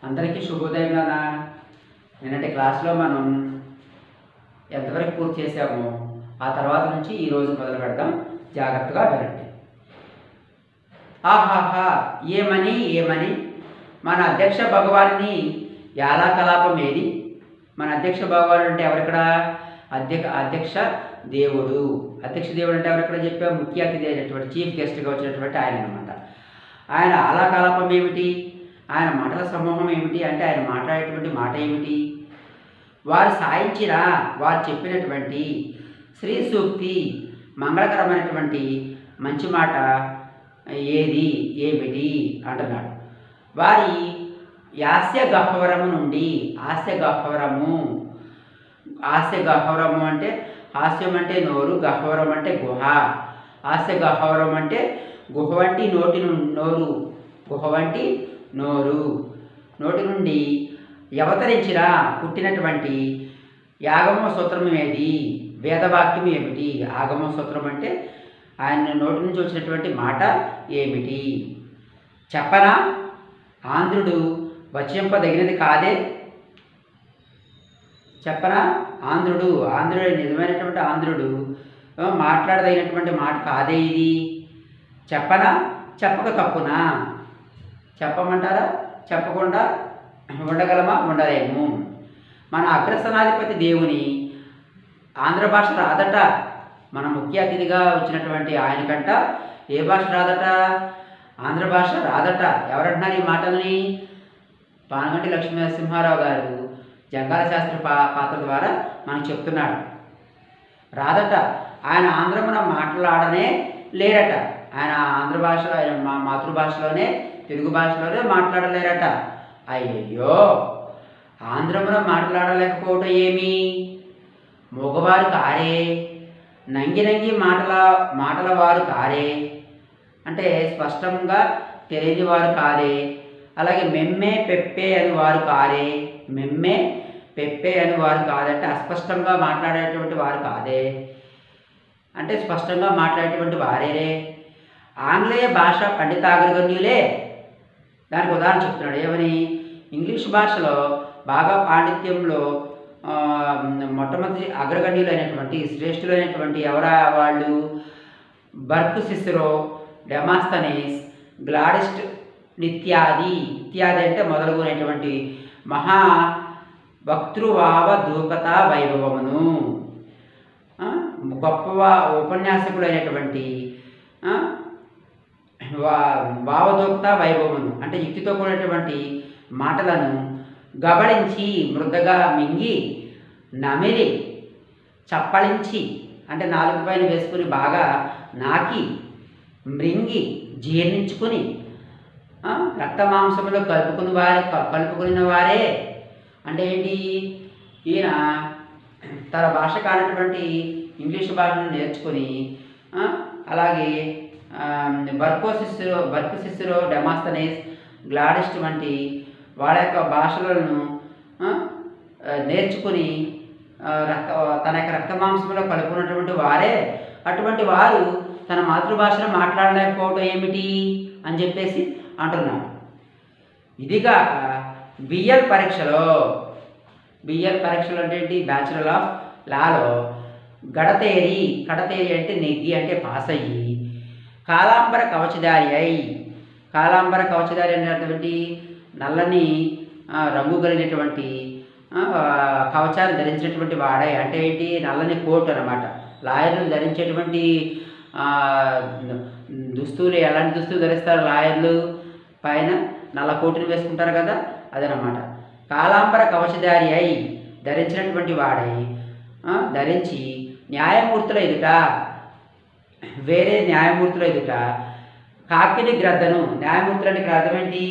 అందరికీ శుభోదయం నాన్న నిన్నటి క్లాస్లో మనం ఎంతవరకు పూర్తి చేసామో ఆ తర్వాత నుంచి ఈ రోజు మొదలు పెడదాం జాగ్రత్తగా వినండి ఆహాహా ఏమని ఏమని మన అధ్యక్ష భగవాన్ని యాలా కలాపం ఏది మన అధ్యక్ష భగవాన్ అంటే ఎవరిక్కడ అధ్యక్ష అధ్యక్ష దేవుడు అధ్యక్ష దేవుడు అంటే ఎవరిక్కడ చెప్పా ముఖ్య అతిథి అయినటువంటి చీఫ్ గెస్ట్గా వచ్చినటువంటి ఆయన అనమాట ఆయన ఆలాకలాపం ఏమిటి ఆయన మాటల సమూహం ఏమిటి అంటే ఆయన మాట్లాడేటువంటి మాట ఏమిటి వారు సాయించిన వారు చెప్పినటువంటి శ్రీ సూక్తి మంగళకరమైనటువంటి మంచి మాట ఏది ఏమిటి అంటున్నాడు వారి యాస్య గహ్వరము నుండి హాస్య గహ్వరము హాస్య గహ్వరము అంటే హాస్యం అంటే నోరు గహ్వరం అంటే గుహ హాస్య గహ్వరం అంటే గుహ వంటి నోటి ను- నోరు గుహ వంటి నోరు నోటి నుండి అవతరించిన పుట్టినటువంటి యాగమ సూత్రం ఏది వేదవాక్యం ఏమిటి ఆగమ సూత్రం అంటే ఆయన నోటి నుంచి వచ్చినటువంటి మాట ఏమిటి చెప్పనా ఆంధ్రుడు వచింపదగినది కాదే చెప్పనా ఆంధ్రుడు ఆంధ్రుడు నిజమైనటువంటి ఆంధ్రుడు ఆ, మాట్లాడదగినటువంటి మాట కాదే ఇది చెప్పనా చెప్పక తప్పునా చెప్పమంటారా చెప్పకుండా ఉండగలమా ఉండలేము మన అగ్రసనాధిపతి దేవుని ఆంధ్ర భాష రాదట మన ముఖ్య అతిథిగా వచ్చినటువంటి ఆయనకంట ఏ భాష రాదట ఆంధ్ర భాష రాదట ఎవరంటున్నారు ఈ మాటల్ని పానగంటి లక్ష్మీ నరసింహారావు గారు జంగాల శాస్త్రి పా పాత్ర ద్వారా మనకు చెప్తున్నాడు రాదట ఆయన ఆంధ్రమున మాట్లాడనే లేరట ఆయన ఆంధ్ర భాష ఆయన మా మాతృభాషలోనే తెలుగు భాషలోనే మాట్లాడలేరట అయ్యయ్యో ఆంధ్రమున మాట్లాడలేకపోవటం ఏమి మగవారు కారే నంగి నంగి మాటల మాటల వారు కారే అంటే స్పష్టంగా తెలియని వారు కాదే అలాగే మెమ్మే పెప్పే అని వారు కారే మెమ్మే పెప్పే అని వారు కాదంటే అస్పష్టంగా మాట్లాడేటువంటి వారు కాదే అంటే స్పష్టంగా మాట్లాడేటువంటి వారేరే ఆంగ్లేయ భాష పండితాగ్రగణ్యులే దానికి ఉదాహరణ చెప్తున్నాడు ఏమని ఇంగ్లీష్ భాషలో బాగా పాండిత్యంలో ఆ, మొట్టమొదటి అగ్రగణ్యులైనటువంటి శ్రేష్ఠులైనటువంటి ఎవరా వాళ్ళు బర్క్ సిస్రో డెమాస్తనీస్ గ్లాడిస్ట్ నిత్యాది ఇత్యాది అంటే మొదలుగునటువంటి మహా వక్తృవావ దూకత వైభవమును ఆ, గొప్ప వా- ఉపన్యాసకులైనటువంటి ఆ, వా భావదోక్త వైభవమును అంటే యుక్తితో కూడినటువంటి మాటలను గబడించి మృద్దగా మింగి నమిలి చప్పళించి అంటే నాలుగు పైన వేసుకుని బాగా నాకి మృంగి జీర్ణించుకుని ఆ, రక్త మాంసములో కలుపుకుని వారే క- కలుపుకున్న వారే అంటే ఏంటి ఈయన తన భాష కానటువంటి ఇంగ్లీష్ భాషను నేర్చుకుని ఆ, అలాగే బర్కోసిస్సులో బర్కోసిస్సులో డెమాస్తనేస్ గ్లాడిస్ట్ వంటి వాళ్ళ యొక్క భాషలను ఆ, ఆ, నేర్చుకుని ఆ, రక్త తన యొక్క రక్త మాంసంలో కలుపుకున్నటువంటి వారే అటువంటి వారు తన మాతృభాషను మాట్లాడలేకపోవడం ఏమిటి అని చెప్పేసి అంటున్నాడు ఇదిగాక బిఎల్ పరీక్షలో బిఎల్ పరీక్షలు అంటే ఏంటి బ్యాచులర్ ఆఫ్ లాలో గడతేరి కడతేరి అంటే నెగ్గి అంటే పాస్ అయ్యి కాలాంబర కవచదారి అయి కాలాంబర కవచదారి అనేటువంటి నల్లని ఆ, రంగు కలిగినటువంటి ఆ, కవచాన్ని ధరించినటువంటి వాడే అంటే ఏంటి నల్లని కోట్ అనమాట లాయర్లు ధరించేటువంటి ఆ, దుస్తులు ఎలాంటి దుస్తులు ధరిస్తారు లాయర్లు పైన నల్ల కోటుని వేసుకుంటారు కదా అదనమాట కాలాంబర కవచధారి అయి ధరించినటువంటి వాడై ఆ, ధరించి న్యాయమూర్తుల ఎదుట వేరే న్యాయమూర్తుల ఎదుట కాకిని గ్రద్దను న్యాయమూర్తులు అంటే ఇక్కడ అర్థం ఏంటి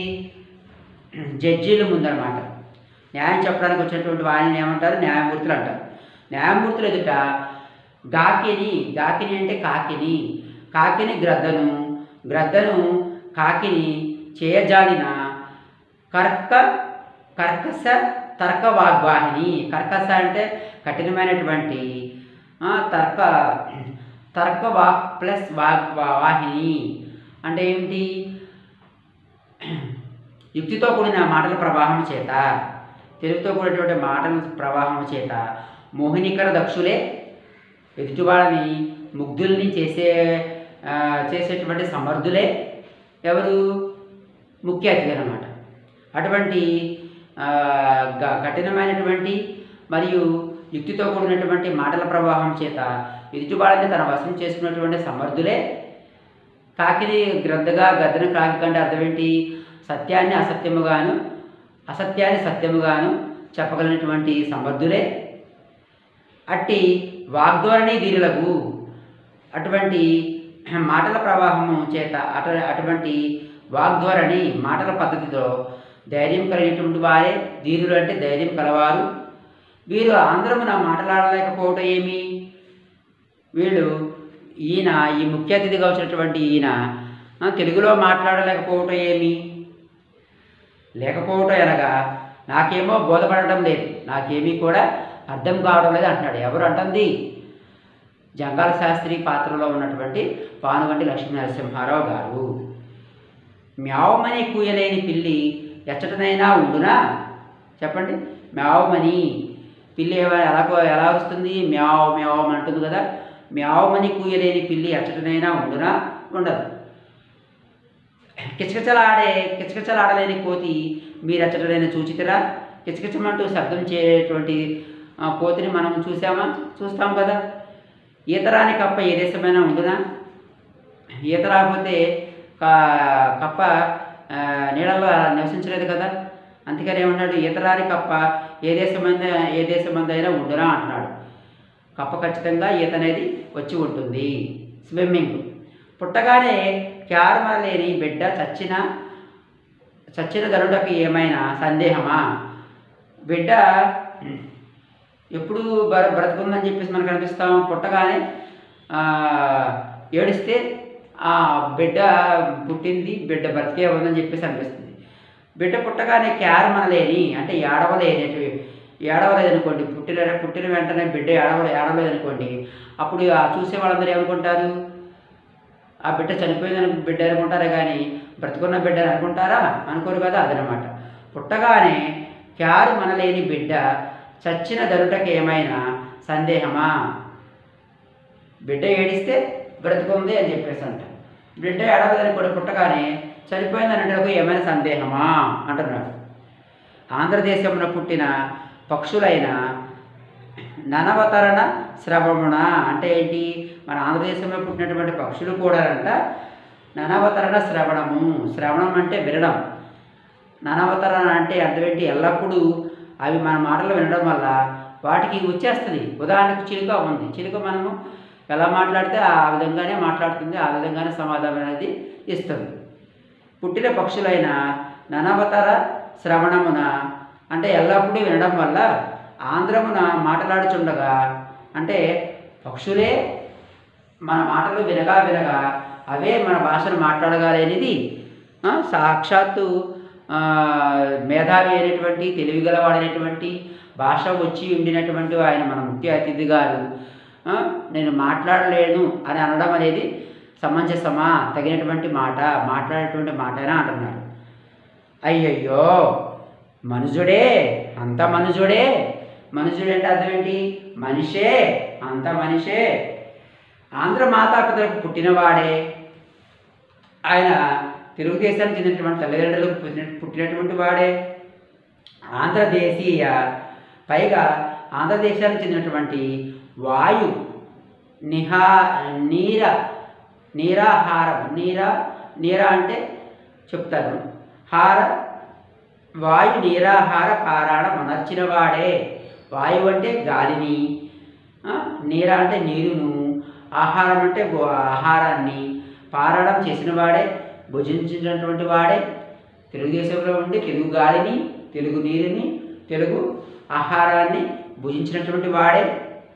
జడ్జీలు ముందనమాట న్యాయం చెప్పడానికి వచ్చినటువంటి వారిని ఏమంటారు న్యాయమూర్తులు అంటారు న్యాయమూర్తుల ఎదుట గాకిని గాకిని అంటే కాకిని కాకిని గ్రద్దను గ్రద్దను కాకిని చేయజాలిన కర్క కర్కశ తర్క వాగ్వాహిని కర్కశ అంటే కఠినమైనటువంటి ఆ, తర్క తర్క వాక్ ప్లస్ వాగ్ వా- వాహిని అంటే ఏమిటి యుక్తితో కూడిన మాటల ప్రవాహం చేత తెలుగుతో కూడినటువంటి మాటల ప్రవాహం చేత మోహినికర దక్షులే ఎదుటివాళ్ళని ముగ్ధుల్ని చేసే ఆ, చేసేటువంటి సమర్థులే ఎవరు ముఖ్య అతిథి అనమాట అటువంటి ఆ, గ- కఠినమైనటువంటి మరియు యుక్తితో కూడినటువంటి మాటల ప్రవాహం చేత ఎదుటివాళ్ళని తన వశం చేసుకున్నటువంటి సమర్థులే కాకిని గ్రద్దగా గద్దను కాకి కంటే అర్థం ఏంటి సత్యాన్ని అసత్యముగాను అసత్యాన్ని సత్యముగాను చెప్పగలిగినటువంటి సమర్థులే అట్టి వాగ్ధోరణి ధీరులకు అటువంటి మాటల ప్రవాహము చేత అట అటువంటి వాగ్ధోరణి మాటల పద్ధతితో ధైర్యం కలిగినటువంటి వారే ధీరులు అంటే ధైర్యం కలవారు వీరు ఆంధ్రమున మాట్లాడలేకపోవటం ఏమి వీళ్ళు ఈయన ఈ ముఖ్య అతిథిగా వచ్చినటువంటి ఈయన ఆ, తెలుగులో మాట్లాడలేకపోవటం ఏమి లేకపోవటం అనగా నాకేమో బోధపడటం లేదు నాకేమీ కూడా అర్థం కావడం లేదు అంటున్నాడు ఎవరు అంటుంది జంగాల శాస్త్రి పాత్రలో ఉన్నటువంటి పానుగంటి లక్ష్మీ నరసింహారావు గారు మ్యావమని కూయలేని పిల్లి ఎచ్చటనైనా ఉండునా చెప్పండి మ్యావమని పిల్లి ఏమ- ఎలా కూ- ఎలా వస్తుంది మ్యావ్ మ్యావ్ అంటుంది కదా మ్యావమని కూయలేని పిల్లి ఎచ్చటనైనా ఉండునా ఉండదు కిచకిచలాడే కిచకిచలాడలేని కోతి మీరు ఎచ్చటనైనా చూచితిరా కిచకిచమంటూ శబ్దం చేయటువంటి ఆ, కోతిని మనం చూసామా చూస్తాం కదా ఈతరాని కప్ప ఏ దేశమైనా ఉండునా ఈత రాకపోతే క- కప్ప ఆ, నీళ్ళలో నివసించలేదు కదా అందుకని ఏమన్నాడు ఈతరాని కప్ప ఏ దేశమైనా ఏ దేశమందైనా ఉండునా అంటున్నాడు కప్ప ఖచ్చితంగా ఈత అనేది వచ్చి ఉంటుంది స్విమ్మింగ్ పుట్టగానే క్యారమ లేని బిడ్డ చచ్చిన చచ్చిన గరుడకి ఏమైనా సందేహమా బిడ్డ ఎప్పుడు బ్ర బ్రతుకుందని చెప్పేసి మనకు అనిపిస్తాం పుట్టగానే ఆ, ఏడిస్తే ఆ బిడ్డ పుట్టింది బిడ్డ బ్రతికే ఉందని చెప్పేసి అనిపిస్తుంది బిడ్డ పుట్టగానే క్యారమనలేని అంటే ఏడవలేని ఏడవలేదనుకోండి పుట్టిన పుట్టిన వెంటనే బిడ్డ ఏడవలే ఏడవలేదనుకోండి అప్పుడు ఆ చూసే వాళ్ళందరూ ఏమనుకుంటారు ఆ బిడ్డ చనిపోయిందని బిడ్డ అనుకుంటారే కానీ బ్రతుకున్న బిడ్డ అని అనుకుంటారా అనుకోరు కదా అదనమాట పుట్టగానే క్యారు మనలేని బిడ్డ చచ్చిన దరుటకి ఏమైనా సందేహమా బిడ్డ ఏడిస్తే బ్రతుకుంది అని చెప్పేసి అంట బిడ్డ ఏడవదని కూడా పుట్టగానే చనిపోయిందని అంటే ఏమైనా సందేహమా అంటున్నాడు ఆంధ్రదేశంలో పుట్టిన పక్షులైన ననవతరణ శ్రవణ అంటే ఏంటి మన ఆంధ్రదేశంలో పుట్టినటువంటి పక్షులు కూడా అంట ననవతరణ శ్రవణము శ్రవణం అంటే వినడం ననవతరణ అంటే అర్థం ఏంటి ఎల్లప్పుడూ అవి మన మాటలు వినడం వల్ల వాటికి వచ్చేస్తుంది ఉదాహరణకు చిలుక ఉంది చిలుక మనము ఎలా మాట్లాడితే ఆ విధంగానే మాట్లాడుతుంది ఆ విధంగానే సమాధానం అనేది ఇస్తుంది పుట్టిన పక్షులైన ననవతర శ్రవణమున అంటే ఎల్లప్పుడూ వినడం వల్ల ఆంధ్రమున మాట్లాడుచుండగా అంటే పక్షులే మన మాటలు వినగా వినగా అవే మన భాషను మాట్లాడగలనేది ఆ, సాక్షాత్తు ఆ, మేధావి అయినటువంటి తెలివి గలవాడైనటువంటి భాష వచ్చి ఉండినటువంటి ఆయన మన ముఖ్య అతిథి గారు ఆ, నేను మాట్లాడలేను అని అనడం అనేది సమంజసమా తగినటువంటి మాట మాట్లాడేటువంటి మాటేనా అంటున్నాడు అయ్యయ్యో మనుజుడే అంత మనుజుడే మనుజుడు అంటే అర్థం ఏంటి మనిషే అంత మనిషే ఆంధ్ర మాతాపితలకు పుట్టినవాడే ఆయన తెలుగుదేశానికి చెందినటువంటి తల్లిదండ్రులకు పుట్టిన పుట్టినటువంటి వాడే ఆంధ్రదేశీయ పైగా ఆంధ్రదేశానికి చెందినటువంటి వాయు నిహా నీర నీరాహారం నీర నీర అంటే చెప్తాను హార వాయు నీరాహార పారాయణ మనర్చిన వాడే వాయువు అంటే గాలిని ఆ, నీర అంటే నీరును ఆహారం అంటే గో- ఆహారాన్ని పారాయణం చేసిన వాడే భుజించినటువంటి వాడే తెలుగుదేశంలో ఉండి తెలుగు గాలిని తెలుగు నీరుని తెలుగు ఆహారాన్ని భుజించినటువంటి వాడే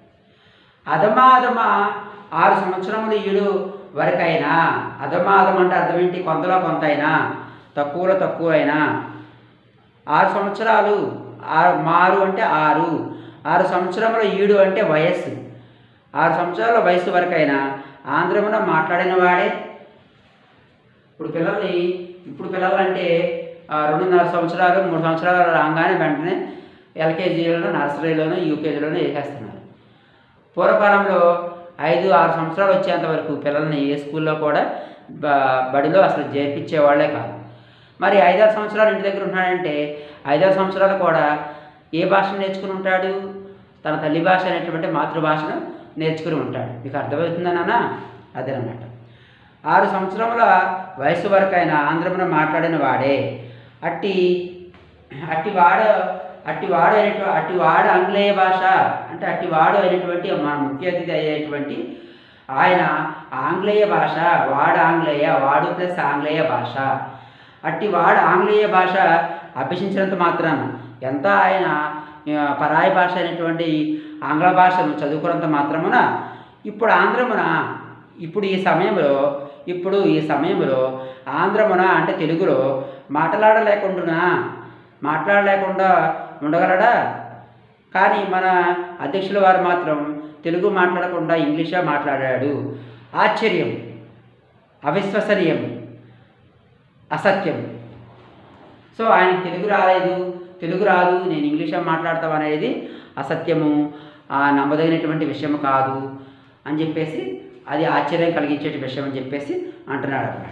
అధమాధమ ఆరు సంవత్సరములు ఈడు వరకైనా అధమాధం అంటే అర్థం ఏంటి కొంతలో కొంత అయినా తక్కువలో తక్కువ అయినా ఆరు సంవత్సరాలు ఆరు మారు అంటే ఆరు ఆరు సంవత్సరముల ఈడు అంటే వయస్సు ఆరు సంవత్సరాల వయసు వరకైనా ఆంధ్రమున మాట్లాడిన వాడే ఇప్పుడు పిల్లల్ని ఇప్పుడు పిల్లలు అంటే ఆ, రెండున్నర సంవత్సరాలు మూడు సంవత్సరాలు రాగానే వెంటనే ఎల్కేజీలోనూ నర్సరీలోనూ యూకేజీలోనూ వేసేస్తున్నారు పూర్వకాలంలో ఐదు ఆరు సంవత్సరాలు వచ్చేంత వరకు పిల్లల్ని ఏ స్కూల్లో కూడా బ- బడిలో అసలు చేర్పించే వాళ్ళే కాదు మరి ఐదారు సంవత్సరాలు ఇంటి దగ్గర ఉన్నాడంటే ఐదారు సంవత్సరాలు కూడా ఏ భాషను నేర్చుకుని ఉంటాడు తన తల్లి భాష అనేటువంటి మాతృభాషను నేర్చుకుని ఉంటాడు మీకు అర్థమవుతుందా నాన్న అదేనమాట ఆరు సంవత్సరముల వయసు వరకు ఆయన ఆంధ్రమున మాట్లాడిన వాడే అట్టి అట్టి వాడ అట్టి వాడు అయినటువంటి అట్టి వాడు ఆంగ్లేయ భాష అంటే అట్టి వాడు అయినటువంటి మన ముఖ్య అతిథి అయినటువంటి ఆయన ఆంగ్లేయ భాష వాడు ఆంగ్లేయ వాడు ప్లస్ ఆంగ్లేయ భాష అట్టి వాడు ఆంగ్లేయ భాష అభ్యసించినంత మాత్రాన ఎంత ఆయన ఆ, పరాయి భాష అయినటువంటి ఆంగ్ల భాషను చదువుకున్నంత మాత్రమున ఇప్పుడు ఆంధ్రమున ఇప్పుడు ఈ సమయంలో ఇప్పుడు ఈ సమయంలో ఆంధ్రమున అంటే తెలుగులో మాట్లాడలేకుండా మాట్లాడలేకుండా ఉండగలడా కానీ మన అధ్యక్షుల వారు మాత్రం తెలుగు మాట్లాడకుండా ఇంగ్లీషే మాట్లాడాడు ఆశ్చర్యం అవిశ్వసనీయం అసత్యం సో ఆయన తెలుగు రాలేదు తెలుగు రాదు నేను ఇంగ్లీషే మాట్లాడతాం అనేది అసత్యము ఆ నమ్మదగినటువంటి విషయం కాదు అని చెప్పేసి అది ఆశ్చర్యం కలిగించే విషయం అని చెప్పేసి అంటున్నాడు అన్నమాట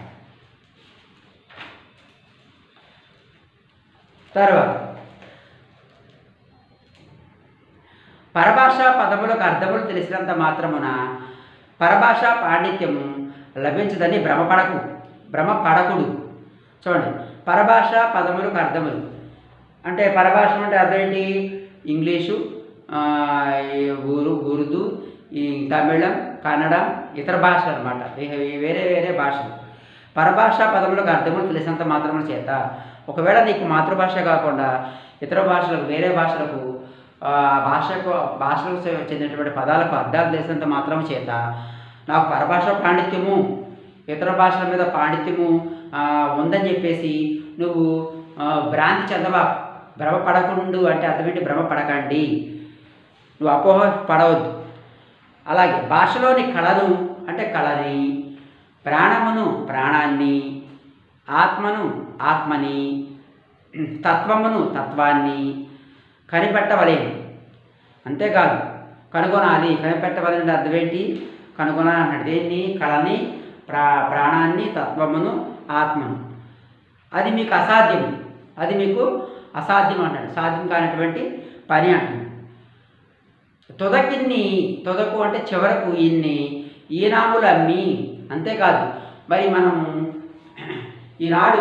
తర్వాత పరభాషా పదములకు అర్థములు తెలిసినంత మాత్రమున పరభాషా పాండిత్యము లభించదని భ్రమపడకు భ్రమపడకుడు చూడండి పరభాష పదములకు అర్థములు అంటే పరభాష అంటే అర్థం ఏంటి ఇంగ్లీషు ఆ, ఈ ఉరు ఉర్దూ ఈ తమిళం కన్నడం ఇతర భాషలు అనమాట వేరే వేరే భాషలు పరభాష పదములకు అర్థములు తెలిసినంత మాత్రముల చేత ఒకవేళ నీకు మాతృభాష కాకుండా ఇతర భాషలకు వేరే భాషలకు ఆ భాషకు భాషలకు చెందినటువంటి పదాలకు అర్థాలు తెలిసినంత మాత్రం చేత నాకు పరభాష పాండిత్యము ఇతర భాషల మీద పాండిత్యము ఆ, ఉందని చెప్పేసి నువ్వు ఆ, భ్రాంతి చెందవా భ్రమపడకుండు అంటే అర్థమేంటి భ్రమపడకండి నువ్వు అపోహ పడవద్దు అలాగే భాషలోని కళను అంటే కళని ప్రాణమును ప్రాణాన్ని ఆత్మను ఆత్మని తత్వమును తత్వాన్ని కనిపెట్టవలేను అంతేకాదు కనుగొనాలి కనిపెట్టవలసిన అర్థం ఏంటి కనుగొనాలి అన్నాడు దేన్ని కళని ప్రా ప్రాణాన్ని తత్వమును ఆత్మను అది మీకు అసాధ్యం అది మీకు అసాధ్యం అంటాడు సాధ్యం కానటువంటి పని అంటాడు తుదకిన్ని తుదకు అంటే చివరకు ఇన్ని ఈనాములు అమ్మి అంతేకాదు మరి మనము ఈనాడు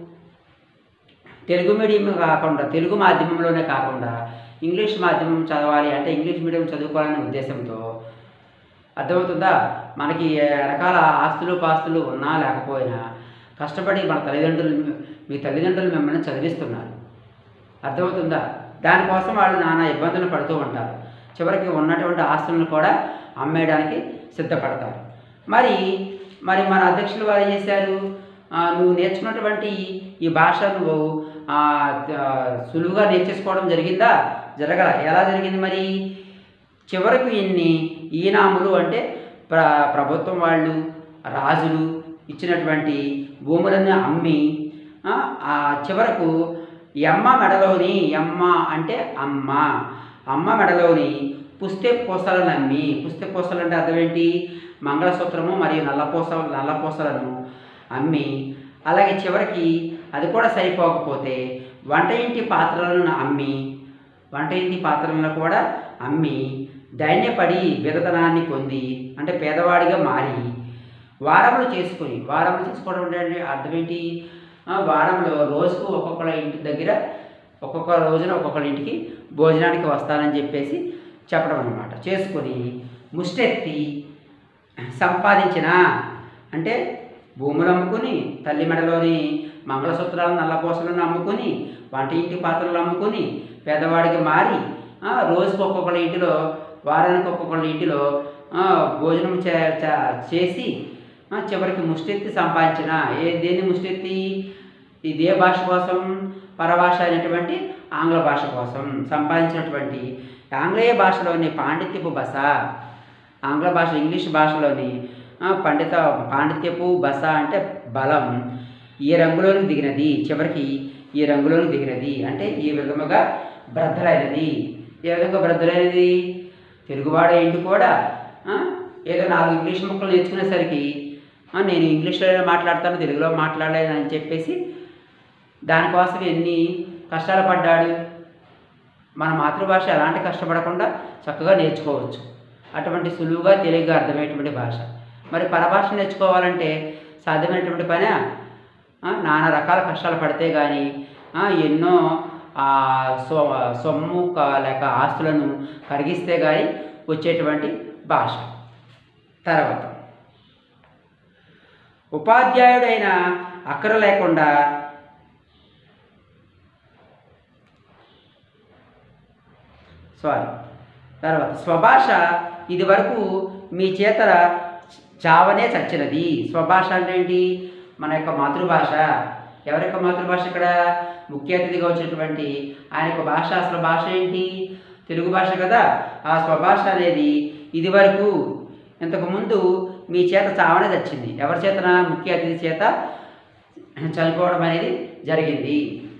తెలుగు మీడియం కాకుండా తెలుగు మాధ్యమంలోనే కాకుండా ఇంగ్లీష్ మాధ్యమం చదవాలి అంటే ఇంగ్లీష్ మీడియం చదువుకోవాలనే ఉద్దేశంతో అర్థమవుతుందా మనకి రకాల ఆస్తులు పాస్తులు ఉన్నా లేకపోయినా కష్టపడి మన తల్లిదండ్రులు మీ తల్లిదండ్రులు మిమ్మల్ని చదివిస్తున్నారు అర్థమవుతుందా దానికోసం వాళ్ళు నానా ఇబ్బందులు పడుతూ ఉంటారు చివరికి ఉన్నటువంటి ఆస్తులను కూడా అమ్మేయడానికి సిద్ధపడతారు మరి మరి మన అధ్యక్షులు వారు ఏం చేశారు ఆ, నువ్వు నేర్చుకున్నటువంటి ఈ భాష నువ్వు ఆ, ఆ, సులువుగా నేర్చేసుకోవడం జరిగిందా జరగల ఎలా జరిగింది మరి చివరకు ఇన్ని ఈనాములు అంటే ప్ర ప్రభుత్వం వాళ్ళు రాజులు ఇచ్చినటువంటి భూములను అమ్మి ఆ, ఆ చివరకు ఎమ్మ మెడలోని ఎమ్మ అంటే అమ్మ అమ్మ మెడలోని పుస్తె పూసలను అమ్మి పుస్తె పూసలు అంటే అర్థం ఏంటి మంగళసూత్రము మరియు నల్లపూస నల్లపూసలను అమ్మి అలాగే చివరికి అది కూడా సరిపోకపోతే వంట ఇంటి పాత్రలను అమ్మి వంట ఇంటి పాత్రలను కూడా అమ్మి దైన్యపడి బిరతనాన్ని పొంది అంటే పేదవాడిగా మారి వారములు చేసుకుని వారములు చేసుకోవడం అంటే అర్థం ఏంటి ఆ, వారంలో రోజుకు ఒక్కొక్కళ్ళ ఇంటి దగ్గర ఒక్కొక్క రోజున ఒక్కొక్కళ్ళ ఇంటికి భోజనానికి వస్తానని చెప్పేసి చెప్పడం అనమాట చేసుకొని ముష్టెత్తి సంపాదించిన అంటే భూములు అమ్ముకుని తల్లి మెడలోని మంగళసూత్రాలను నల్లపూసలను అమ్ముకుని వంట ఇంటి పాత్రలు అమ్ముకుని పేదవాడికి మారి ఆ, రోజుకు ఒక్కొక్కళ్ళ ఇంటిలో వారానికి ఒక్కొక్కళ్ళ ఇంటిలో ఆ, భోజనం చే చే- చేసి ఆ, చివరికి ముష్టెత్తి సంపాదించిన ఏ దేని ముష్టెత్తి ఇదే భాష కోసం పరభాష అయినటువంటి ఆంగ్ల భాష కోసం సంపాదించినటువంటి ఆంగ్లేయ భాషలోని పాండిత్యపు బస ఆంగ్ల భాష ఇంగ్లీష్ భాషలోని ఆ, పండిత పాండిత్యపు బస అంటే బలం ఈ రంగులోనికి దిగినది చివరికి ఈ రంగులోనికి దిగినది అంటే ఈ విధముగా బ్రద్దలైనది ఏ విధంగా బ్రద్దలైనది తెలుగువాడే ఇంటి కూడా ఆ, ఏదో నాలుగు ఇంగ్లీష్ ముక్కలు నేర్చుకునేసరికి ఆ, నేను ఇంగ్లీష్లో మాట్లాడతాను తెలుగులో మాట్లాడలేను అని చెప్పేసి దానికోసం ఎన్ని కష్టాలు పడ్డాడు మన మాతృభాష ఎలాంటి కష్టపడకుండా చక్కగా నేర్చుకోవచ్చు అటువంటి సులువుగా తేలిగ్గా అర్థమయ్యేటువంటి భాష మరి పరభాష నేర్చుకోవాలంటే సాధ్యమైనటువంటి పని నానా రకాల కష్టాలు పడితే కానీ ఎన్నో ఆ, సో సొమ్ము క- లేక ఆస్తులను కరిగిస్తే కానీ వచ్చేటువంటి భాష తర్వాత ఉపాధ్యాయుడైన అక్కర లేకుండా సారీ తర్వాత స్వభాష ఇది వరకు మీ చేత చావనే చచ్చినది స్వభాష అంటే ఏంటి మన యొక్క మాతృభాష ఎవరి యొక్క మాతృభాష ఇక్కడ ముఖ్య అతిథిగా వచ్చినటువంటి ఆయన యొక్క భాష అసలు భాష ఏంటి తెలుగు భాష కదా ఆ స్వభాష అనేది ఇది వరకు ఇంతకుముందు మీ చేత చావనే చచ్చింది ఎవరి చేతన ముఖ్య అతిథి చేత చనిపోవడం అనేది జరిగింది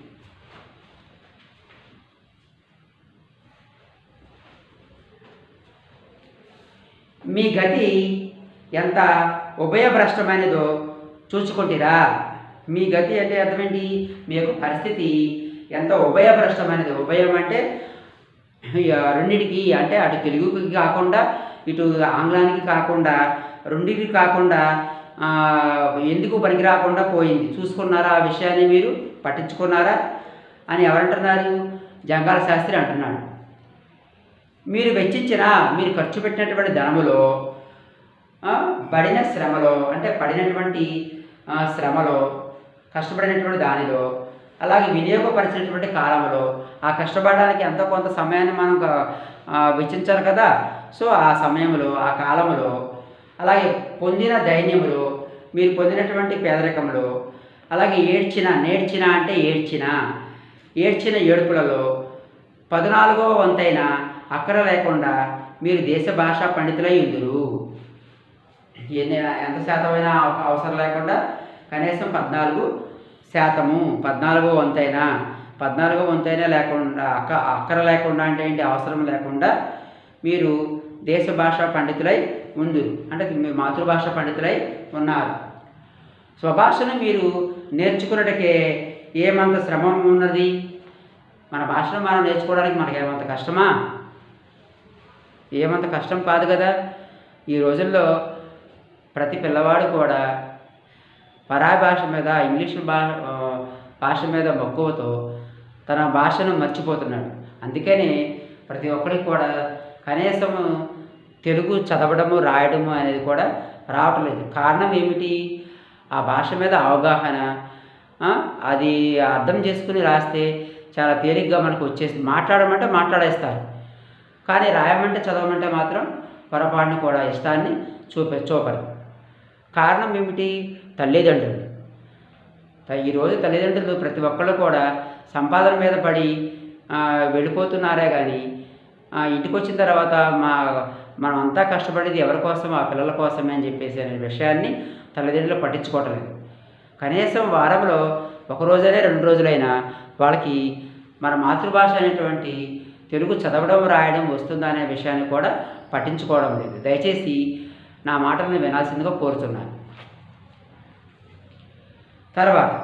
మీ గతి ఎంత ఉభయభ్రష్టమైనదో చూచుకుంటారా మీ గతి అంటే అర్థమేంటి మీ యొక్క పరిస్థితి ఎంత ఉభయభ్రష్టమైనది ఉభయం అంటే ఇక రెండిటికి అంటే అటు తెలుగుకి కాకుండా ఇటు ఆంగ్లానికి కాకుండా రెండిటికి కాకుండా ఆ, ఎందుకు పనికి రాకుండా పోయింది చూసుకున్నారా ఆ విషయాన్ని మీరు పట్టించుకున్నారా అని ఎవరంటున్నారు జంగాల శాస్త్రి అంటున్నాడు మీరు వెచ్చించిన మీరు ఖర్చు పెట్టినటువంటి ధనములో ఆ, పడిన శ్రమలో అంటే పడినటువంటి ఆ, శ్రమలో కష్టపడినటువంటి దానిలో అలాగే వినియోగపరిచినటువంటి కాలంలో ఆ కష్టపడడానికి ఎంతో కొంత సమయాన్ని మనం ఆ, వెచ్చించాలి కదా సో ఆ సమయంలో ఆ కాలంలో అలాగే పొందిన దైన్యములో మీరు పొందినటువంటి పేదరికంలో అలాగే ఏడ్చిన నేర్చిన అంటే ఏడ్చిన ఏడ్చిన ఏడుపులలో పద్నాలుగవ వంతైన అక్కర లేకుండా మీరు దేశ భాషా పండితులై ఉందురు ఎన్ని ఎంత శాతమైన ఒక అవసరం లేకుండా కనీసం పద్నాలుగు శాతము పద్నాలుగో వంతైనా పద్నాలుగో వంతైనా లేకుండా అక్క అక్కర లేకుండా అంటే ఏంటి అవసరం లేకుండా మీరు దేశ భాషా పండితులై ఉందురు అంటే మీ మాతృభాష పండితులై ఉన్నారు స్వభాషను మీరు నేర్చుకున్నటకే ఏమంత శ్రమ ఉన్నది మన భాషను మనం నేర్చుకోవడానికి మనకి ఏమంత కష్టమా ఏమంత కష్టం కాదు కదా ఈ రోజుల్లో ప్రతి పిల్లవాడు కూడా పరాయి భాష మీద ఇంగ్లీష్ భా ఆ, భాష మీద మక్కువతో తన భాషను మర్చిపోతున్నాడు అందుకని ప్రతి ఒక్కరికి కూడా కనీసం తెలుగు చదవడము రాయడము అనేది కూడా రావటం లేదు కారణం ఏమిటి ఆ భాష మీద అవగాహన ఆ, అది అర్థం చేసుకుని రాస్తే చాలా తేలిగ్గా మనకు వచ్చేసి మాట్లాడమంటే మాట్లాడేస్తారు కానీ రాయమంటే చదవమంటే మాత్రం పొరపాటును కూడా ఇష్టాన్ని చూపే చూపరు కారణం ఏమిటి తల్లిదండ్రులు త- ఈరోజు తల్లిదండ్రులు ప్రతి ఒక్కళ్ళు కూడా సంపాదన మీద పడి ఆ, వెళ్ళిపోతున్నారే కానీ ఆ, ఇంటికి వచ్చిన తర్వాత మా మనం అంతా కష్టపడేది ఎవరి కోసం ఆ పిల్లల కోసమే అని చెప్పేసి అనే విషయాన్ని తల్లిదండ్రులు పట్టించుకోవటం లేదు కనీసం వారంలో ఒక రోజైనా రెండు రోజులైనా వాళ్ళకి మన మాతృభాష అనేటువంటి తెలుగు చదవడం రాయడం వస్తుందా అనే విషయాన్ని కూడా పట్టించుకోవడం లేదు దయచేసి నా మాటలను వినాల్సిందిగా కోరుతున్నాను తర్వాత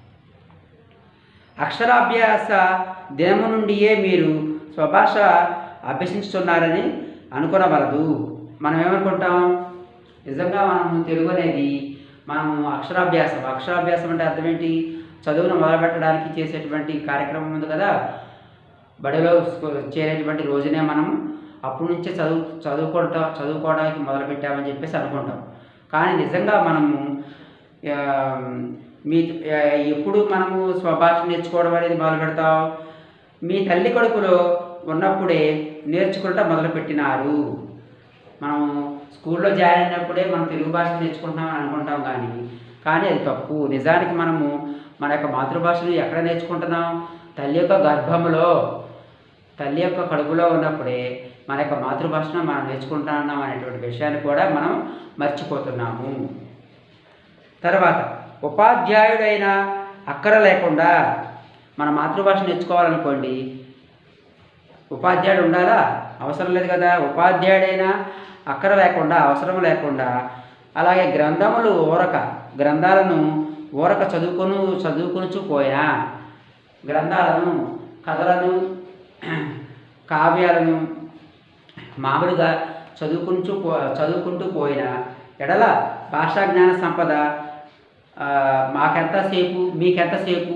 అక్షరాభ్యాస దినము నుండియే మీరు స్వభాష అభ్యసించుతున్నారని అనుకునవలదు మనం ఏమనుకుంటాం నిజంగా మనం తెలుగు అనేది మనము అక్షరాభ్యాసం అక్షరాభ్యాసం అంటే అర్థం ఏంటి చదువును మొదలుపెట్టడానికి చేసేటువంటి కార్యక్రమం ఉంది కదా బడిలో స్కూ- చేరేటువంటి రోజునే మనం అప్పటి నుంచే చదువు చదువుకుంటా చదువుకోవడానికి మొదలుపెట్టామని చెప్పేసి అనుకుంటాం కానీ నిజంగా మనము ఆ, మీ ఆ, ఎప్పుడు మనము స్వభాష నేర్చుకోవడం అనేది మొదలు పెడతాం మీ తల్లి కడుపులో ఉన్నప్పుడే నేర్చుకుంటా మొదలుపెట్టినారు మనం స్కూల్లో జాయిన్ అయినప్పుడే మనం తెలుగు భాష నేర్చుకుంటున్నాం అని అనుకుంటాం కానీ కానీ అది తప్పు నిజానికి మనము మన యొక్క మాతృభాషను ఎక్కడ నేర్చుకుంటున్నాం తల్లి యొక్క గర్భంలో తల్లి యొక్క కడుపులో ఉన్నప్పుడే మన యొక్క మాతృభాషను మనం నేర్చుకుంటున్నాం అనేటువంటి విషయాన్ని కూడా మనం మర్చిపోతున్నాము తర్వాత ఉపాధ్యాయుడైన అక్కర లేకుండా మన మాతృభాష నేర్చుకోవాలనుకోండి ఉపాధ్యాయుడు ఉండాలా అవసరం లేదు కదా ఉపాధ్యాయుడైనా అక్కర లేకుండా అవసరం లేకుండా అలాగే గ్రంథములు ఊరక గ్రంథాలను ఊరక చదువుకొను చదువుకొనుచు పోయినా గ్రంథాలను కథలను కావ్యాలను మామూలుగా చదువుకుంటూ పో చదువుకుంటూ పోయిన ఎడల భాషా జ్ఞాన సంపద ఆ, మాకెంతసేపు మీకెంతసేపు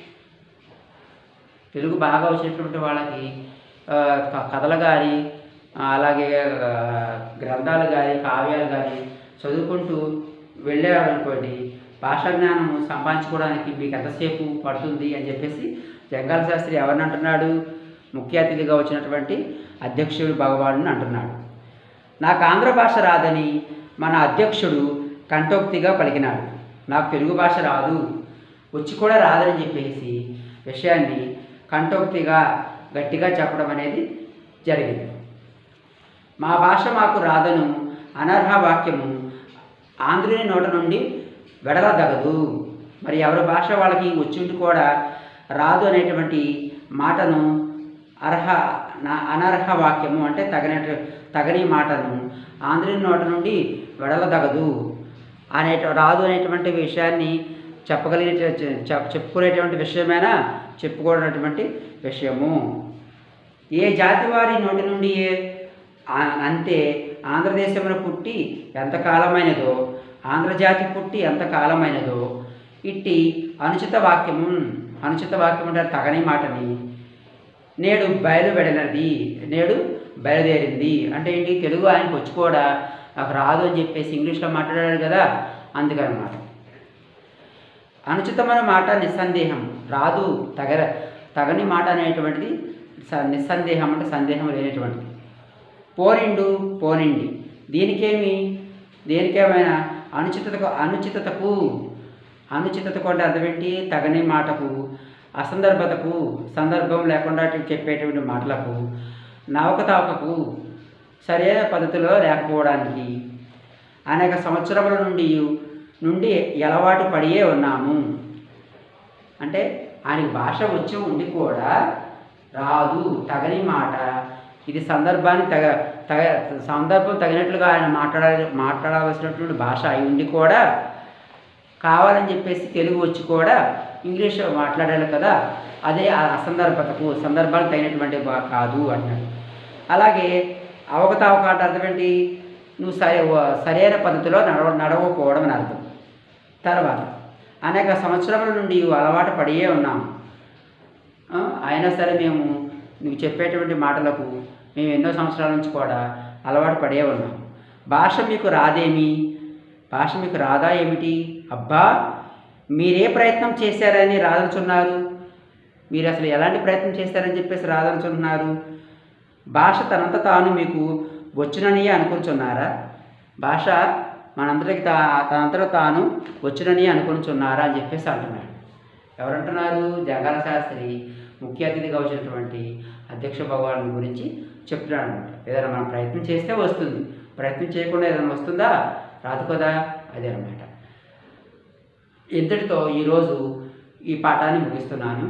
తెలుగు బాగా వచ్చినటువంటి వాళ్ళకి ఆ, క- కథలు కానీ అలాగే ఆ, గ్రంథాలు కానీ కావ్యాలు కానీ చదువుకుంటూ వెళ్ళారనుకోండి భాషా జ్ఞానం సంపాదించుకోవడానికి మీకు ఎంతసేపు పడుతుంది అని చెప్పేసి జంగాల శాస్త్రి ఎవరిని అంటున్నాడు ముఖ్య అతిథిగా వచ్చినటువంటి అధ్యక్షుడు భగవాను అంటున్నాడు నాకు ఆంధ్ర భాష రాదని మన అధ్యక్షుడు కంఠోక్తిగా పలికినాడు నాకు తెలుగు భాష రాదు వచ్చి కూడా రాదని చెప్పేసి విషయాన్ని కంఠోక్తిగా గట్టిగా చెప్పడం అనేది జరిగింది మా భాష మాకు రాదను అనర్హ వాక్యము ఆంధ్రుని నోట నుండి వెడలదగదు మరి ఎవరి భాష వాళ్ళకి వచ్చింటి కూడా రాదు అనేటువంటి మాటను అర్హ నా అనర్హ వాక్యము అంటే తగినట్టు తగని మాటను ఆంధ్రుని నోట నుండి వెడలదగదు అనే రాదు అనేటువంటి విషయాన్ని చెప్పగలిగే చెప్- చెప్పుకునేటువంటి విషయమైనా చెప్పుకోనటువంటి విషయము ఏ జాతి వారి నోటి నుండి ఏ ఆ- అంతే ఆంధ్రదేశంలో పుట్టి ఎంత కాలమైనదో ఆంధ్రజాతి పుట్టి ఎంత కాలమైనదో ఇట్టి అనుచిత వాక్యము అనుచిత వాక్యం అంటే తగని మాటని నేడు బయలువెడనది నేడు బయలుదేరింది అంటే ఏంటి తెలుగు ఆయనకు వచ్చి కూడా నాకు రాదు అని చెప్పేసి ఇంగ్లీష్లో మాట్లాడాడు కదా అందుకనమాట అనుచితమైన మాట నిస్సందేహం రాదు తగ తగని మాట అనేటువంటిది స- నిస్సందేహం అంటే సందేహం లేనటువంటిది పోనిండు పోనిండి దీనికేమి దేనికేమైనా అనుచితతకు అనుచితతకు అనుచితతకు అంటే అర్థం ఏంటి తగని మాటకు అసందర్భతకు సందర్భం లేకుండా చెప్పేటువంటి మాటలకు నవకతావకకు సరైన పద్ధతిలో లేకపోవడానికి అనేక సంవత్సరముల నుండి నుండి ఎలవాటు పడియే ఉన్నాము అంటే ఆయనకి భాష వచ్చి ఉండి కూడా రాదు తగని మాట ఇది సందర్భాన్ని తగ తగ సందర్భం తగినట్లుగా ఆయన మాట్లాడాలి మాట్లాడవలసినటువంటి భాష అయి ఉండి కూడా కావాలని చెప్పేసి తెలుగు వచ్చి కూడా ఇంగ్లీష్ మాట్లాడాలి కదా అదే ఆ అసందర్భతకు సందర్భానికి తగినటువంటి బా- కాదు అంటాడు అలాగే అవకతావక అంటే అర్థం ఏంటి నువ్వు సరి సరైన పద్ధతిలో నడవ నడవకపోవడం అని అర్థం తర్వాత అనేక సంవత్సరముల నుండి అలవాటు పడియే ఉన్నాము ఆ, అయినా సరే మేము నువ్వు చెప్పేటువంటి మాటలకు మేము ఎన్నో సంవత్సరాల నుంచి కూడా అలవాటు పడే ఉన్నాం భాష మీకు రాదేమి భాష మీకు రాదా ఏమిటి అబ్బా మీరే ప్రయత్నం చేశారని రాదనుచున్నారు మీరు అసలు ఎలాంటి ప్రయత్నం చేశారని చెప్పేసి రాదనుచున్నారు భాష తనంత తాను మీకు వచ్చునని అనుకుంటున్నారా భాష మనందరికి తా తనంతట తాను వచ్చునని అనుకుంటున్నారా అని చెప్పేసి అంటున్నాడు ఎవరంటున్నారు జంగాల శాస్త్రి ముఖ్య అతిథిగా వచ్చినటువంటి అధ్యక్ష భగవాన్ గురించి చెప్తున్నాడు అనమాట ఏదైనా మనం ప్రయత్నం చేస్తే వస్తుంది ప్రయత్నం చేయకుండా ఏదైనా వస్తుందా రాదు కదా అదే అనమాట ఇంతటితో ఈరోజు ఈ పాఠాన్ని ముగిస్తున్నాను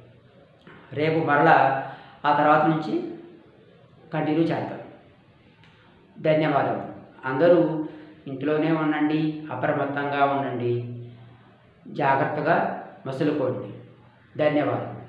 రేపు మరలా ఆ తర్వాత నుంచి కంటిన్యూ చేద్దాం ధన్యవాదాలు అందరూ ఇంట్లోనే ఉండండి అప్రమత్తంగా ఉండండి జాగ్రత్తగా మసులుకోండి ధన్యవాదాలు